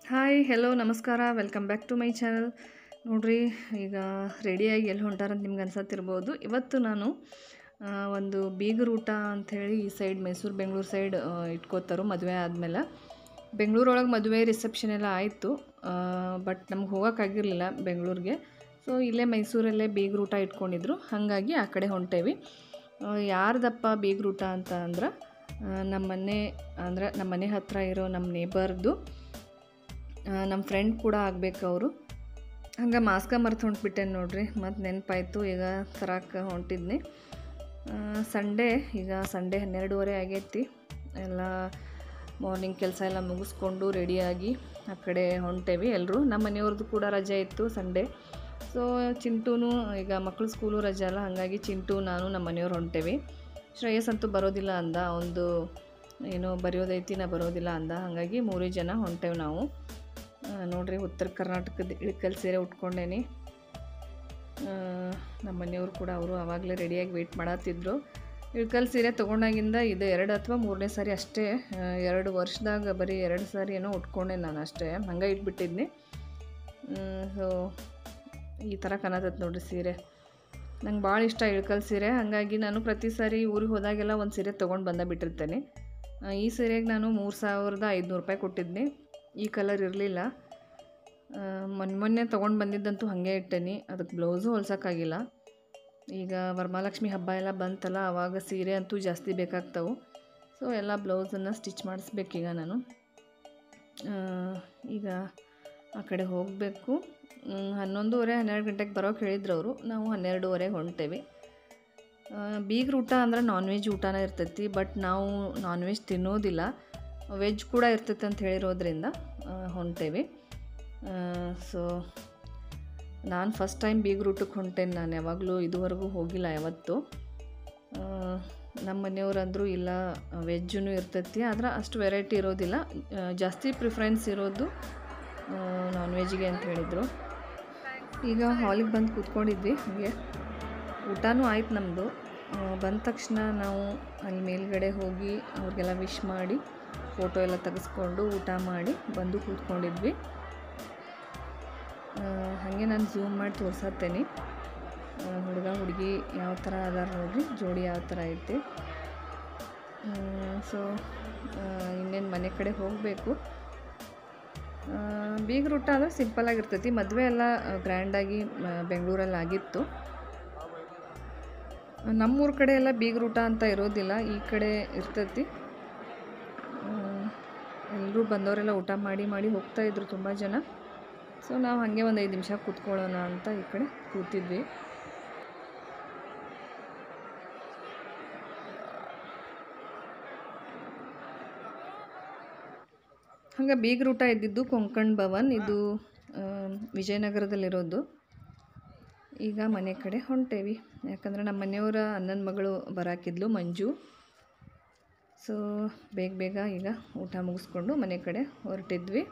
Hi hello ನಮಸ್ಕಾರ welcome back to my channel ನೋಡ್ರಿ ಈಗ ರೆಡಿಯಾಗಿ ಎಲ್ಲಿ ಹೊಂಟಾರಂತ ನಿಮ್ಗೆ ಅನ್ಸತ್ತಿರ್ಬೋದು ಇವತ್ತು ನಾನು ಆ, ಒಂದು ಬೀಗರ ಊಟ ಅಂಥೇಳಿ ಈ ಸೈಡ್ ಮೈಸೂರು ಬೆಂಗಳೂರು ಸೈಡ್ ಇಟ್ಕೋತಾರೋ ಮದುವೆ ಆದಮೇಲೆ ಬೆಂಗಳೂರೊಳಗೆ ಮದುವೆ ರಿಸೆಪ್ಷನ್ ಎಲ್ಲ ಆಯಿತು ಬಟ್ ನಮ್ಗೆ ಹೋಗೋಕ್ಕಾಗಿರಲಿಲ್ಲ ಬೆಂಗಳೂರಿಗೆ ಸೊ ಇಲ್ಲೇ ಮೈಸೂರಲ್ಲೇ ಬೀಗರ ಊಟ ಇಟ್ಕೊಂಡಿದ್ರು ಹಾಗಾಗಿ ಆ ಕಡೆ ಹೊಂಟೇವಿ ಆ, ಯಾರ್ದಪ್ಪ ಬೀಗರ ಊಟ ಅಂತ ಅಂದ್ರೆ ನಮ್ಮ ಮನೆ ಅಂದ್ರೆ ನಮ್ಮ ಮನೆ ಹತ್ತಿರ ಇರೋ ನಮ್ಮ ನೇಬರ್ದು ನಮ್ಮ ಫ್ರೆಂಡ್ ಕೂಡ ಆಗ್ಬೇಕು ಅವರು ಹಂಗೆ ಮಾಸ್ಕ ಮರ್ತು ಹೊಂಟ್ಬಿಟ್ಟೆ ನೋಡ್ರಿ ಮತ್ತು ನೆನಪಾಯ್ತು ಈಗ ತರಕ್ಕೆ ಹೊಂಟಿದ್ನಿ ಸಂಡೇ ಈಗ ಸಂಡೇ ಹನ್ನೆರಡೂವರೆ ಆಗೈತಿ ಎಲ್ಲ ಮಾರ್ನಿಂಗ್ ಕೆಲಸ ಎಲ್ಲ ಮುಗಿಸ್ಕೊಂಡು ರೆಡಿಯಾಗಿ ಆ ಕಡೆ ಹೊಂಟೇವಿ ಎಲ್ಲರೂ ನಮ್ಮ ಮನೆಯವ್ರದ್ದು ಕೂಡ ರಜೆ ಇತ್ತು ಸಂಡೇ ಸೊ ಚಿಂಟೂನು ಈಗ ಮಕ್ಕಳು ಸ್ಕೂಲು ರಜೆ ಅಲ್ಲ ಹಾಗಾಗಿ ಚಿಂಟು ನಾನು ನಮ್ಮ ಮನೆಯವ್ರು ಹೊಂಟೇವಿ ಶ್ರೇಯಸ್ ಅಂತೂ ಬರೋದಿಲ್ಲ ಅಂದ ಒಂದು ಏನೋ ಬರೆಯೋದೈತಿ ನಾ ಬರೋದಿಲ್ಲ ಅಂದ ಹಾಗಾಗಿ ಮೂರೇ ಜನ ಹೊಂಟೇವಿ ನಾವು ಆ, ನೋಡ್ರಿ ಉತ್ತರ ಕರ್ನಾಟಕದ ಇಳಕಲ್ ಸೀರೆ ಉಟ್ಕೊಂಡೇನಿ ಆ, ನಮ್ಮ ಮನೆಯವರು ಕೂಡ ಅವರು ಆವಾಗಲೇ ರೆಡಿಯಾಗಿ ವೆಯ್ಟ್ ಮಾಡತ್ತಿದ್ರು ಇಳ್ಕಲ್ ಸೀರೆ ತೊಗೊಂಡಾಗಿಂದ ಇದು ಎರಡು ಅಥವಾ ಮೂರನೇ ಸಾರಿ ಅಷ್ಟೇ ಆ, ಎರಡು ವರ್ಷದಾಗ ಬರೀ ಎರಡು ಸಾರಿ ಏನೋ ಉಟ್ಕೊಂಡೆ ನಾನು ಅಷ್ಟೇ ಹಂಗೆ ಇಟ್ಬಿಟ್ಟಿದ್ನಿ ಸೊ ಈ ಥರ ಕಾಣತೈತೆ ನೋಡ್ರಿ ಸೀರೆ ನಂಗೆ ಭಾಳ ಇಷ್ಟ ಇಳ್ಕಲ್ ಸೀರೆ ಹಾಗಾಗಿ ನಾನು ಪ್ರತಿ ಸಾರಿ ಊರಿಗೆ ಹೋದಾಗೆಲ್ಲ ಒಂದು ಸೀರೆ ತೊಗೊಂಡು ಬಂದ ಬಿಟ್ಟಿರ್ತೇನೆ ಆ, ಈ ಸೀರೆಗೆ ನಾನು ಮೂರು ಸಾವಿರದ ಐದುನೂರು ರೂಪಾಯಿ ಕೊಟ್ಟಿದ್ನಿ ಈ ಕಲರ್ ಇರಲಿಲ್ಲ ಮೊನ್ನೆ ಮೊನ್ನೆ ತೊಗೊಂಡು ಬಂದಿದ್ದಂತೂ ಹಾಗೆ ಇಟ್ಟೇನಿ ಅದಕ್ಕೆ ಬ್ಲೌಸು ಹೊಲ್ಸೋಕ್ಕಾಗಿಲ್ಲ ಈಗ ವರಮಹಾಲಕ್ಷ್ಮಿ ಹಬ್ಬ ಎಲ್ಲ ಬಂತಲ್ಲ ಆವಾಗ ಸೀರೆ ಅಂತೂ ಜಾಸ್ತಿ ಬೇಕಾಗ್ತಾವೆ ಸೊ ಎಲ್ಲ ಬ್ಲೌಸನ್ನು ಸ್ಟಿಚ್ ಮಾಡಿಸ್ಬೇಕೀಗ ನಾನು ಆ, ಈಗ ಆ ಕಡೆ ಹೋಗಬೇಕು ಹನ್ನೊಂದುವರೆ ಹನ್ನೆರಡು ಗಂಟೆಗೆ ಬರೋಕೆ ಹೇಳಿದ್ರು ಅವರು ನಾವು ಹನ್ನೆರಡೂವರೆಗೆ ಹೊಂಟೇವಿ ಬೀಗ್ರ ಊಟ ಅಂದ್ರೆ ನಾನ್ ವೆಜ್ ಊಟನೇ ಇರ್ತೈತಿ ಬಟ್ ನಾವು ನಾನ್ ವೆಜ್ ತಿನ್ನೋದಿಲ್ಲ ವೆಜ್ ಕೂಡ ಇರ್ತೈತೆ ಅಂತ ಹೇಳಿರೋದ್ರಿಂದ ಆ, ಹೊಂಟೇವಿ ಸೊ ನಾನು ಫಸ್ಟ್ ಟೈಮ್ ಬೀಗ್ರ ಊಟಕ್ಕೆ ಹೊಂಟೇನೆ ನಾನು ಯಾವಾಗಲೂ ಇದುವರೆಗೂ ಹೋಗಿಲ್ಲ ಯಾವತ್ತೂ ಆ, ನಮ್ಮ ಮನೆಯವ್ರಂದ್ರು ಇಲ್ಲ ವೆಜ್ಜೂ ಇರ್ತೈತಿ ಆದ್ರೆ ಅಷ್ಟು ವೆರೈಟಿ ಇರೋದಿಲ್ಲ ಆ, ಜಾಸ್ತಿ ಪ್ರಿಫರೆನ್ಸ್ ಇರೋದು ನಾನ್ ವೆಜ್ಗೆ ಅಂತ ಹೇಳಿದರು ಈಗ ಹಾಲಿಗೆ ಬಂದು ಕೂತ್ಕೊಂಡಿದ್ವಿ ಹಾಗೆ ಊಟನೂ ಆಯ್ತು ನಮ್ಮದು ಬಂದ ತಕ್ಷಣ ನಾವು ಅಲ್ಲಿ ಮೇಲ್ಗಡೆ ಹೋಗಿ ಅವ್ರಿಗೆಲ್ಲ ವಿಶ್ ಮಾಡಿ ಫೋಟೋ ಎಲ್ಲ ತೆಗೆಸ್ಕೊಂಡು ಊಟ ಮಾಡಿ ಬಂದು ಕೂತ್ಕೊಂಡಿದ್ವಿ ಆ, ಹಾಗೆ ನಾನು ಝೂಮ್ ಮಾಡಿ ತೋರ್ಸತ್ತೇನೆ ಹುಡುಗ ಹುಡುಗಿ ಯಾವ ಥರ ಅದಾರ ನೋಡ್ರಿ ಜೋಡಿ ಯಾವ ಥರ ಐತಿ ಸೊ ಇನ್ನೇನು ಮನೆ ಕಡೆ ಹೋಗಬೇಕು ಬೀಗ್ರ ಊಟ ಅಂದರೆ ಸಿಂಪಲ್ಲಾಗಿರ್ತೈತಿ ಮದುವೆ ಎಲ್ಲ ಗ್ರ್ಯಾಂಡಾಗಿ ಬೆಂಗಳೂರಲ್ಲಿ ಆಗಿತ್ತು ನಮ್ಮೂರ ಕಡೆ ಎಲ್ಲ ಬೀಗ್ರ ಊಟ ಅಂತ ಇರೋದಿಲ್ಲ ಈ ಕಡೆ ಇರ್ತೈತಿ ಎಲ್ಲರೂ ಬಂದವರೆಲ್ಲ ಊಟ ಮಾಡಿ ಮಾಡಿ ಹೋಗ್ತಾಯಿದ್ರು ತುಂಬ ಜನ ಸೊ ನಾವು ಹಾಗೆ ಒಂದು ಐದು ನಿಮಿಷ ಕೂತ್ಕೊಳ್ಳೋಣ ಅಂತ ಈ ಕಡೆ ಕೂತಿದ್ವಿ ಹಂಗೆ ಬೀಗ್ರ ಊಟ ಇದ್ದಿದ್ದು ಕೊಂಕಣ್ ಭವನ್ ಇದು ಆ, ವಿಜಯನಗರದಲ್ಲಿರೋದು ಈಗ ಮನೆ ಕಡೆ ಹೊಂಟೇವಿ ಯಾಕಂದ್ರೆ ನಮ್ಮ ಮನೆಯವರ ಅಣ್ಣನ ಮಗಳು ಬರಾಕಿದ್ಲು ಮಂಜು ಸೊ ಬೇಗ ಬೇಗ ಈಗ ಊಟ ಮುಗಿಸ್ಕೊಂಡು ಮನೆ ಕಡೆ ಹೊರಟಿದ್ವಿ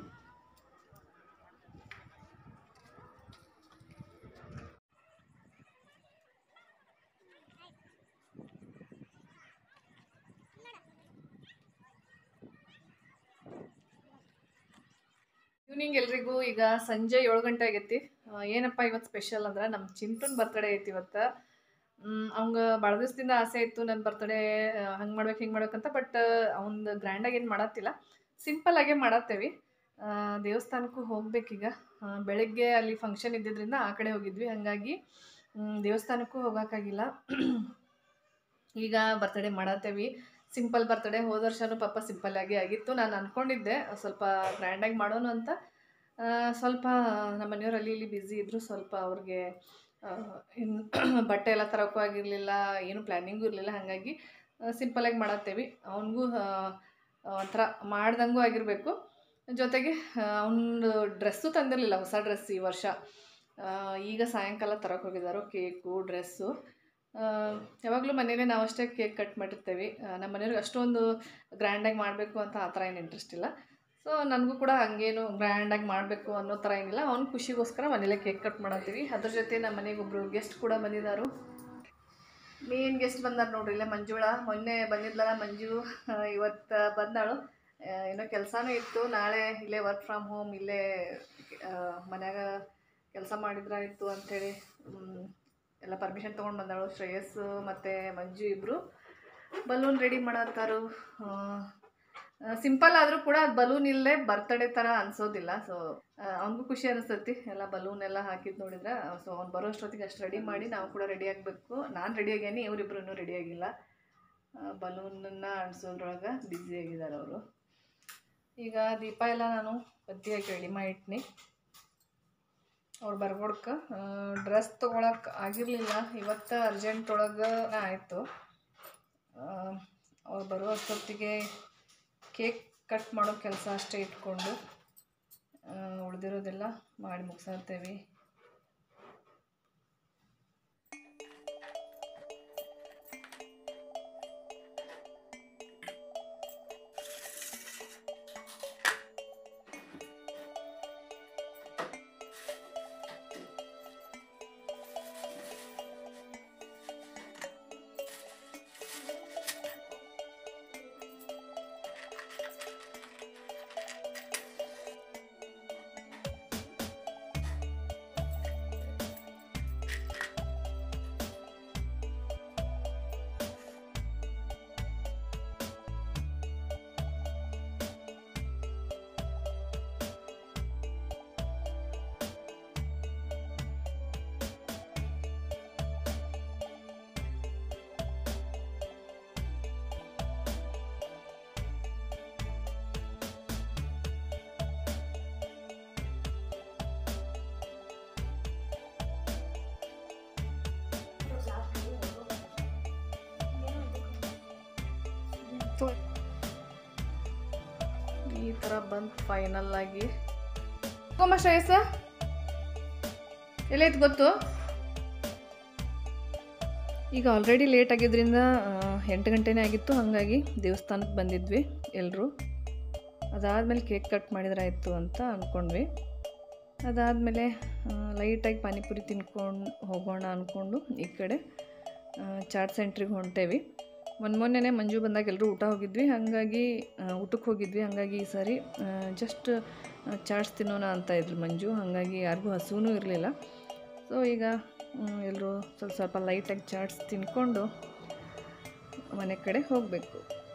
ಈವ್ನಿಂಗ್ ಎಲ್ರಿಗೂ ಈಗ ಸಂಜೆ ಏಳು ಗಂಟೆ ಆಗೈತಿ ಆ, ಏನಪ್ಪ ಇವತ್ತು ಸ್ಪೆಷಲ್ ಅಂದ್ರೆ ನಮ್ಮ ಚಿಂಟುನ್ ಬರ್ತಡೇ ಐತಿ ಇವತ್ತು ಅವಂಗ ಭಾಳ ದಿವಸದಿಂದ ಆಸೆ ಇತ್ತು ನನ್ನ ಬರ್ತಡೇ ಹಂಗೆ ಮಾಡ್ಬೇಕು ಹಿಂಗೆ ಮಾಡ್ಬೇಕಂತ ಬಟ್ ಅವ್ನ್ದು ಗ್ರ್ಯಾಂಡಾಗಿ ಏನು ಮಾಡತ್ತಿಲ್ಲ ಸಿಂಪಲ್ ಆಗೇ ಮಾಡತ್ತೇವಿ ಆ, ದೇವಸ್ಥಾನಕ್ಕೂ ಹೋಗ್ಬೇಕೀಗ ಆ, ಬೆಳಗ್ಗೆ ಅಲ್ಲಿ ಫಂಕ್ಷನ್ ಇದ್ದಿದ್ರಿಂದ ಆ ಕಡೆ ಹೋಗಿದ್ವಿ ಹಾಗಾಗಿ ಮ್, ದೇವಸ್ಥಾನಕ್ಕೂ ಹೋಗೋಕ್ಕಾಗಿಲ್ಲ ಈಗ ಬರ್ತಡೇ ಮಾಡತ್ತೇವಿ ಸಿಂಪಲ್ ಬರ್ತಡೇ ಹೋದ ವರ್ಷನೂ ಪಾಪ ಸಿಂಪಲ್ ಆಗಿ ಆಗಿತ್ತು ನಾನು ಅಂದ್ಕೊಂಡಿದ್ದೆ ಸ್ವಲ್ಪ ಗ್ರ್ಯಾಂಡಾಗಿ ಮಾಡೋಣ ಅಂತ ಆ, ಸ್ವಲ್ಪ ನಮ್ಮ ಮನೆಯವ್ರು ಅಲ್ಲಿ ಇಲ್ಲಿ ಬ್ಯುಸಿ ಇದ್ದರು ಸ್ವಲ್ಪ ಅವ್ರಿಗೆ ಇನ್ನು ಬಟ್ಟೆ ಎಲ್ಲ ತರೋಕ್ಕೂ ಆಗಿರಲಿಲ್ಲ ಏನು ಪ್ಲ್ಯಾನಿಂಗೂ ಇರಲಿಲ್ಲ ಹಾಗಾಗಿ ಸಿಂಪಲಾಗಿ ಮಾಡತ್ತೇವಿ ಅವನಿಗೂ ಒಂಥರ ಮಾಡ್ದಂಗೂ ಆಗಿರಬೇಕು ಜೊತೆಗೆ ಅವನದು ಡ್ರೆಸ್ಸು ತಂದಿರಲಿಲ್ಲ ಹೊಸ ಡ್ರೆಸ್ ಈ ವರ್ಷ ಆ, ಈಗ ಸಾಯಂಕಾಲ ತರಕ್ಕೆ ಹೋಗಿದ್ದಾರೋ ಕೇಕು ಡ್ರೆಸ್ಸು ಯಾವಾಗಲೂ ಮನೇಲಿ ನಾವಷ್ಟೇ ಕೇಕ್ ಕಟ್ ಮಾಡಿರ್ತೇವೆ ಆ, ನಮ್ಮ ಮನೆಯವ್ರಿಗೆ ಅಷ್ಟೊಂದು ಗ್ರ್ಯಾಂಡಾಗಿ ಮಾಡಬೇಕು ಅಂತ ಆ ಥರ ಏನು ಇಂಟ್ರೆಸ್ಟ್ ಇಲ್ಲ ಸೊ ನನಗೂ ಕೂಡ ಹಂಗೇನು ಗ್ರ್ಯಾಂಡಾಗಿ ಮಾಡಬೇಕು ಅನ್ನೋ ಥರ ಏನಿಲ್ಲ ಅವ್ನ ಖುಷಿಗೋಸ್ಕರ ಮನೇಲೆ ಕೇಕ್ ಕಟ್ ಮಾಡತ್ತೀವಿ ಅದ್ರ ಜೊತೆ ನಮ್ಮ ಮನೆಗೆ ಒಬ್ಬರು ಗೆಸ್ಟ್ ಕೂಡ ಬಂದಿದ್ದಾರು ಮೇನ್ ಗೆಸ್ಟ್ ಬಂದಾರ ನೋಡ್ರಿ ಇಲ್ಲೇ ಮಂಜುಳ ಮೊನ್ನೆ ಬಂದಿದ್ಲಲ್ಲ ಮಂಜು ಇವತ್ತು ಬಂದಾಳು ಆ, ಏನೋ ಕೆಲಸನೂ ಇತ್ತು ನಾಳೆ ಇಲ್ಲೇ ವರ್ಕ್ ಫ್ರಮ್ ಹೋಮ್ ಇಲ್ಲೇ ಆ, ಮನ್ಯಾಗ ಕೆಲಸ ಮಾಡಿದ್ರಾಯ್ತು ಅಂಥೇಳಿ ಮ್, ಎಲ್ಲ ಪರ್ಮಿಷನ್ ತೊಗೊಂಡು ಬಂದಾಳು ಶ್ರೇಯಸ್ಸು ಮತ್ತು ಮಂಜು ಇಬ್ಬರು ಬಲೂನ್ ರೆಡಿ ಮಾಡತ್ತಾರು ಸಿಂಪಲ್ ಆದರೂ ಕೂಡ ಅದು ಬಲೂನ್ ಇಲ್ಲೇ ಬರ್ತಡೇ ಥರ ಅನ್ಸೋದಿಲ್ಲ ಸೊ ಅವನಿಗೂ ಖುಷಿ ಅನಿಸ್ತೈತಿ ಎಲ್ಲ ಬಲೂನ್ ಎಲ್ಲ ಹಾಕಿದ್ದು ನೋಡಿದ್ರೆ ಸೊ ಅವ್ನು ಬರೋ ಅಷ್ಟೊತ್ತಿಗೆ ಅಷ್ಟು ರೆಡಿ ಮಾಡಿ ನಾವು ಕೂಡ ರೆಡಿ ಆಗಬೇಕು ನಾನು ರೆಡಿ ಆಗ್ಯಾನಿ ಇವರಿಬ್ರು ಇನ್ನೂ ರೆಡಿ ಆಗಿಲ್ಲ ಬಲೂನನ್ನು ಅಂಟಿಸೋದ್ರೊಳಗೆ ಬ್ಯುಸಿ ಆಗಿದ್ದಾರೆ ಅವರು ಈಗ ದೀಪ ಎಲ್ಲ ನಾನು ಬತ್ತಿಯಾಗಿ ರೆಡಿ ಮಾಡಿಟ್ನಿ ಅವ್ರು ಬರ್ಕೊಡ್ಕೆ ಡ್ರೆಸ್ ತೊಗೊಳಕ್ಕೆ ಆಗಿರಲಿಲ್ಲ ಇವತ್ತು ಅರ್ಜೆಂಟ್ ಒಳಗೆ ಆಯಿತು ಅವ್ರು ಬರೋ ಅಷ್ಟೊತ್ತಿಗೆ ಕೇಕ್ ಕಟ್ ಮಾಡೋ ಕೆಲಸ ಅಷ್ಟೇ ಇಟ್ಕೊಂಡು ಉಳಿದಿರೋದೆಲ್ಲ ಮಾಡಿ ಮುಗಿಸತ್ತೇವೆ ಈ ಥರ ಬಂತು ಫೈನಲ್ ಆಗಿ ಕೋಮ ಶ್ರೇಯಸ ಎಲ್ಲೈತೆ ಗೊತ್ತು ಈಗ ಆಲ್ರೆಡಿ ಲೇಟ್ ಆಗಿದ್ದರಿಂದ ಆ, ಎಂಟು ಗಂಟೆನೇ ಆಗಿತ್ತು ಹಾಗಾಗಿ ದೇವಸ್ಥಾನಕ್ಕೆ ಬಂದಿದ್ವಿ ಎಲ್ಲರೂ ಅದಾದಮೇಲೆ ಕೇಕ್ ಕಟ್ ಮಾಡಿದ್ರಾಯ್ತು ಅಂತ ಅಂದ್ಕೊಂಡ್ವಿ ಅದಾದಮೇಲೆ ಲೈಟಾಗಿ ಪಾನಿಪುರಿ ತಿನ್ಕೊಂಡು ಹೋಗೋಣ ಅಂದ್ಕೊಂಡು ಈ ಕಡೆ ಆ, ಚಾಟ್ ಸೆಂಟ್ರಿಗೆ ಹೊಂಟೇವಿ ಮೊನ್ನೆ ಮೊನ್ನೆನೇ ಮಂಜು ಬಂದಾಗ ಎಲ್ಲರೂ ಊಟ ಹೋಗಿದ್ವಿ ಹಾಗಾಗಿ ಆ, ಊಟಕ್ಕೆ ಹೋಗಿದ್ವಿ ಹಾಗಾಗಿ ಈ ಸಾರಿ ಜಸ್ಟ್ ಚಾಟ್ಸ್ ತಿನ್ನೋಣ ಅಂತ ಇದ್ರು ಮಂಜು ಹಾಗಾಗಿ ಯಾರಿಗೂ ಹಸುವೂ ಇರಲಿಲ್ಲ ಸೊ ಈಗ ಎಲ್ಲರೂ ಸ್ವಲ್ಪ ಸ್ವಲ್ಪ ಲೈಟಾಗಿ ಚಾಟ್ಸ್ ತಿನ್ಕೊಂಡು ಮನೆ ಕಡೆ ಹೋಗಬೇಕು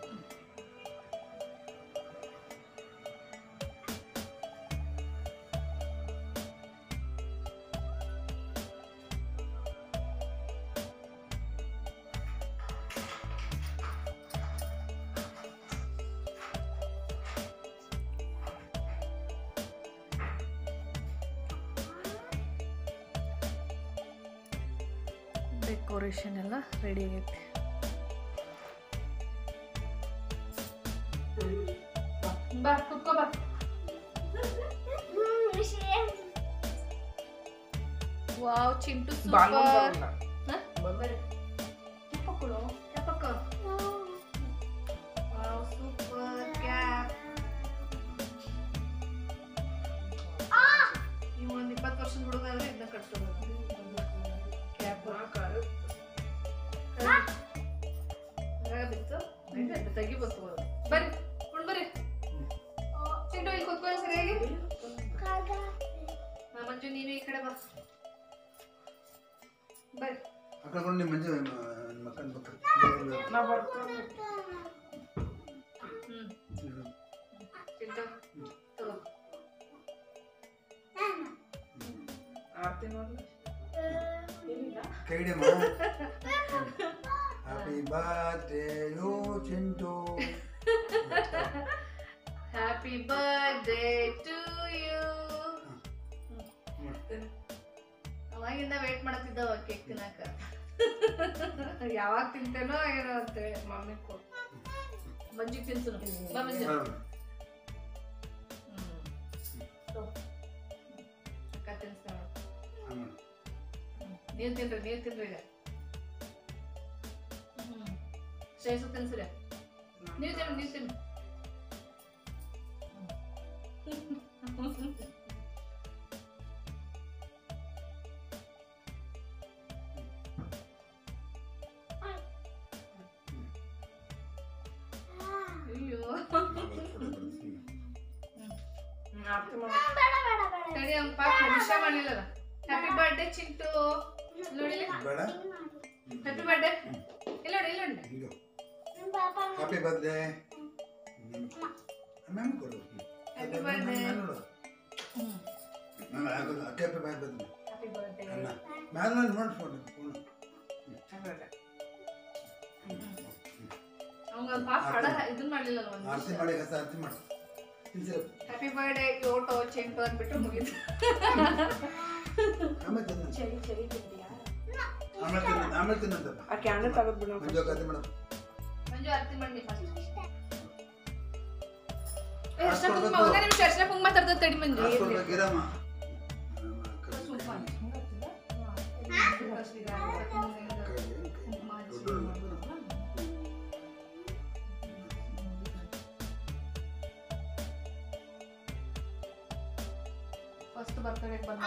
ಡೆಕೋರೇಷನ್ ಎಲ್ಲ ರೆಡಿ ಆಗೈತಿ ಬಾ ಕುತ್ಕೋ ಬಾ ವಾವ್ ಚಿಂಟು ಸೂಪರ್ ಕೆಪ್ಪಕ್ಕಳು ಕೆಪ್ಪಕ್ಕ ವಾವ್ ಸೂಪರ್ ಕ್ಯಾಪ್ ನೀವು ಒಂದು ಇಪ್ಪತ್ತು ವರ್ಷದ ಹುಡುಗ ಆದ್ರೆ ಇದನ್ನ ಕಟ್ಸೋದು ಕ್ಯಾಪ್ ಬಿತ್ತು ಆಯ್ತು, ತೆಗಿಬೇಕು ಬರ್ರಿ ಕುಣ್ ಬರ್ರಿ ಚಿಂಟು ಇಲ್ಲಿ ಕೂತ್ಕೊಳ್ಳಿ ಸರಿಯಾಗಿ ಹಾ, ಮಂಜು ನೀನು ಈ ಕಡೆ ಬಾ ಬರ್ರಿ ಹಾಕೊಂಡು ನಿಮ್ಮ ಮಂಜು ಮಕ್ಕಳ ಬರ್ತಾರೆ ಹ್ಮ್ ಚಿಂಟು ತಗೋ ಕೈ ಹಿಡಿಯಮ್ಮ happy birthday you Chintu happy birthday to you ಅವಾಗಿಂದ ವೇಟ್ ಮಾಡತ್ತಿದ್ದವ ಕೇಕ್ ತಿನ್ನಕ ಯಾವಾಗ ತಿಂತೇನೋ ಏನೋ ಅಂತೇಳಿ ಮಮ್ಮಿ ಕೊಟ್ಟು ಮಂಜು ತಿನ್ಸು ಬಾ ಮಂಜು ಹ್ಮ್. ತಗೋ. ಅಕ್ಕ ತಿನ್ಸ್ತಾಳ ನೀವು ತಿನ್ರಿ ನೀವು ತಿನ್ರಿ ಈಗ ಹ್ಮ್ ಶ್ರೇಯಸ್ಸು ತಿನ್ಸ್ರಿ ನೀವು ತಿನ್ರಿ ನೀವು ತಿನ್ರಿ ಅಯ್ಯೋ ತಡಿ ಅವ್ನ್ ಪಾಪ ವಿಷ ಮಾಡಲಿಲ್ಲಲ್ಲ ಹ್ಯಾಪಿ ಬರ್ಡೇ ಚಿಂಟು ನೋಡಿ ಬೇಡ ಹ್ಯಾಪಿ ಬರ್ಡೇ ಇಲ್ಲ ನೋಡಿ ಇಲ್ಲ ನೋಡಿ ಹಿಂಗೆ ಹ್ಯಾಪಿ ಬರ್ತ್ಡೇ ಮ್ಯಾಮ್ ಕೊಡು Happy birthday. ನೋಡು ಮ್ಯಾಮ್ ಆಗೋದು ಅಕ್ಕೆ ಹ್ಯಾಪಿ ಬರ್ತ್ಡೇ ಹ್ಯಾಪಿ ಬರ್ಡೇ ಅನ್ನ ಮ್ಯಾಲ ನೋಡಿ ಮಾಡಿಸ್ಕೊಂಡು ಫೋನ್ ಅವಂಗ ಪಾಪ ಹಡ ಇದನ್ನ ಮಾಡ್ಲಿಲ್ಲಲ್ಲ ಒಂದು ಆರತಿ ಮಾಡಿ ಕಸ ಆರತಿ ಮಾಡು ತಿನ್ಸಿರ ಹ್ಯಾಪಿ ಬರ್ಡೇ ಯೋಟೋ ಚಿಂಟು ಅಂದ್ಬಿಟ್ಟು ಮುಗೀತು ಆಮೇಲೆ ತಿನ್ನ ಚಳಿ ಚಳಿ ತಿಂತೀಯಾ ಆಮೇಲೆ ತಿನ್ನ ಆಮೇಲೆ ತಿನ್ನಂತಪ್ಪ ಆ ಕ್ಯಾಂಡಲ್ ತಗದ್ ಬಿಡು ಮಂಜು ಆರತಿ ಮಾಡು ಮಂಜು ಆರತಿ ಮಾಡಿ ಫಸ್ಟ್ ಅಷ್ಟ್ ಕೊಡ್ಬೇಕು. ಒಂದೇ ನಿಮಿಷ ಅರ್ಶಿನ ಕುಂಕುಮ ತರ್ತದ ತಡಿ ಮಂಜು ಹಾಸ್ಕೊಡ್ಬೇಕು ಇರಮ್ಮ ಫಸ್ಟ್ ಬರ್ತಡೇ ಬಂದ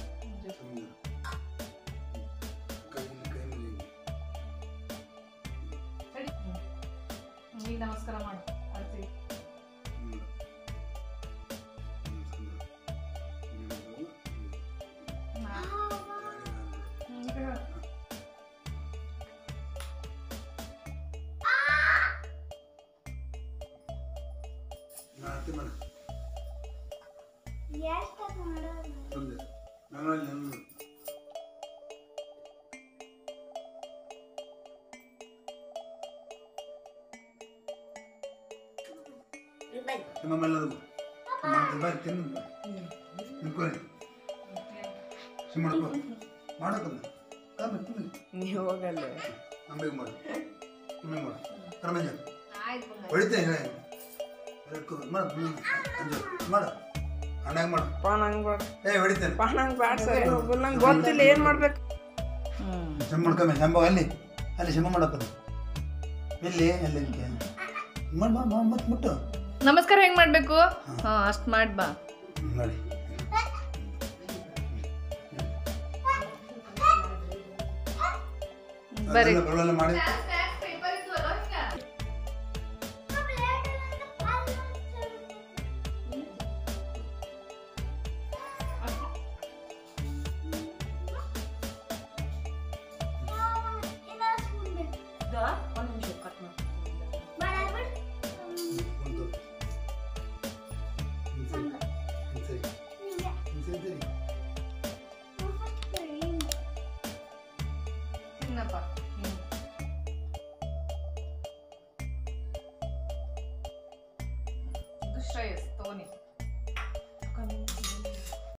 ಈಗ ನಮಸ್ಕಾರ ಮಾಡು ಆರತಿ ಹ್ಮ್, ಈ ಕಡೆ ಬಾ. ಆರತಿ ಮಾಡು ತಂದೆ ನಾನು ಅಲ್ಲಿ ನನ್ನ ನಿಮ್ಮೆಲ್ಲರಿಗೂ ಬಾರಿ ತಿನ್ನು ನಿಂತ್ಕೊಳ್ಳಿ ಸುಮ್ಮ ಮಾಡ್ಕೋ ಮಾಡಕ್ಕಲ್ಲ ಕಮ್ಮಿ ಕಮ್ಮಿ ನೀವು ಹೋಗಲ್ಲ ಆಮೇಲೆ ಮಾಡು ಆಮೇಲೆ ಮಾಡು ಕರ್ಮಂಜ ಆಯ್ತು ಬಂಗಾರ. ಹೊಡಿತೆ ಹೇಳಿ ಮಾಡು ಅಂಜು ಮಾಡು ಅಣ್ಣಾಗ ಮಾಡು ಪಾ ನಂಗೆ ಬೇಡ ಏ ಹೊಡಿತೇನೆ ಪಾ ನಂಗೆ ಬೇಡ ಸರಿ ಹೋಗಲ್ಲ ನಂಗೆ ಗೊತ್ತಿಲ್ಲ ಏನು ಮಾಡ್ಬೇಕು ಶಂಭ ಮಾಡ್ಕೊಮ್ಮೆ ಶಂಭ ಅಲ್ಲಿ ಅಲ್ಲಿ ಶಂಭ ಮಾಡಪ್ಪದು ಎಲ್ಲಿ ಅಲ್ಲಿ ಮಾಡು ಮಾ ಮತ್ತೆ ಮುಟ್ಟು ನಮಸ್ಕಾರ ಹೆಂಗ್ ಮಾಡ್ಬೇಕು ಹಾ ಅಷ್ಟ್ ಮಾಡ್ ಬಾ ನೋಡಿ ಬರ್ರಿ ಅದೆಲ್ಲ ಬರಲ್ಲ ಮಾಡಿ ಒಂದು ನಿಮಿಷ ಕಟ್ ಮಾಡಿ ಕುಂತು ಸರಿ ಸರಿ ಸರಿ ತಿನ್ನಪ್ಪ ಹ್ಮ್. ಇದು ಶ್ರೇಯಸ್ ತೋನಿ